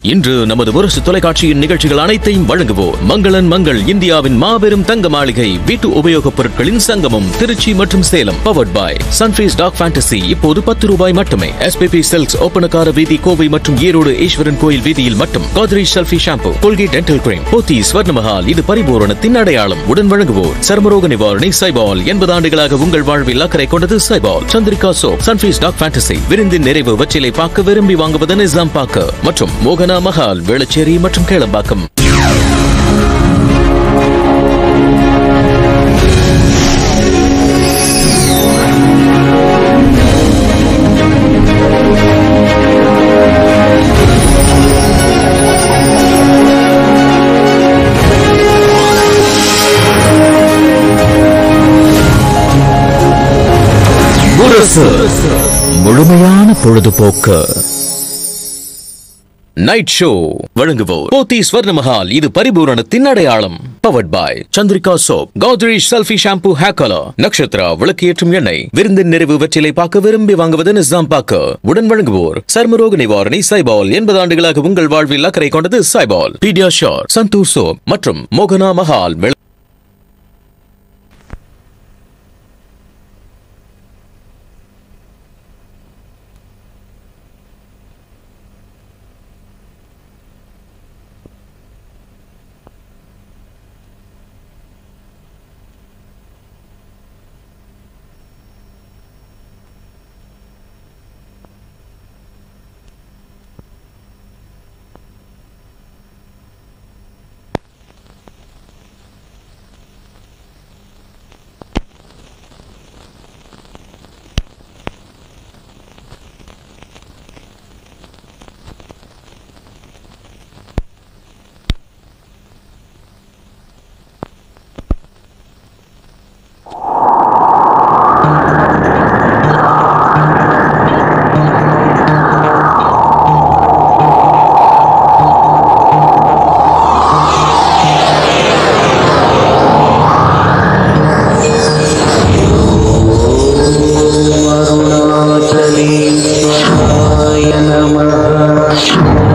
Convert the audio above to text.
இன்று நமது முரசு தொலைக்காட்சியின் நிகழ்ச்சிகள் அனைத்தையும் வழங்குவோர் மங்களன் மங்கள் இந்தியாவின் மாபெரும் தங்க மாளிகை வீட்டு உபயோகப் பொருட்களின் சங்கமம் திருச்சி மற்றும் Salem powered by Sunfeast dark fantasy இப்போது பத்து ரூபாய் மட்டுமே எஸ்பிபி சில்க்ஸ் ஒப்பனக்கார வீதி கோவை மற்றும் ஈரோடு ஈஸ்வரன் கோயில் வீதியில் மட்டும் Godrej selfie shampoo Colgate dental cream Pothys Swarnamahal இது பரிபூரணத்தின் அடையாளம் உடன் வழங்குவோர் சர்மரோக நிவாரணி சைபால் எண்பது ஆண்டுகளாக உங்கள் வாழ்வில் அக்கறை கொண்டது Saibol Chandrika soap Sunfeast dark fantasy விருந்தின் நிறைவு வெற்றிலை பாக்கு விரும்பி வாங்குவது நிசாம் பாக்கு மற்றும் மோகனா மஹால் வேளச்சேரி மற்றும் கேளம்பாக்கம் முரசு முழுமையான பொழுதுபோக்கு நைட் ஷோ வழங்குவோர் போத்தி ஸ்வர்ண மஹால் இது பரிபூரணத்தின் அடையாளம் powered by Chandrika soap Godrej selfie shampoo hair colour Nakshatra விளக்கு ஏற்றும் எண்ணெய் விருந்தின் நிறைவு வெற்றிலை பார்க்க விரும்பி வாங்குவது நிசாம் பாக்கு உடன் வழங்குவோர் சர்மரோக நிவாரணி சைபால் எண்பது ஆண்டுகளாக உங்கள் வாழ்வில் அக்கறை கொண்டது Saibol PediaSure Santoor soap மற்றும் மோகனா மஹால் வெள- अरुणाचलेश्वराय नमः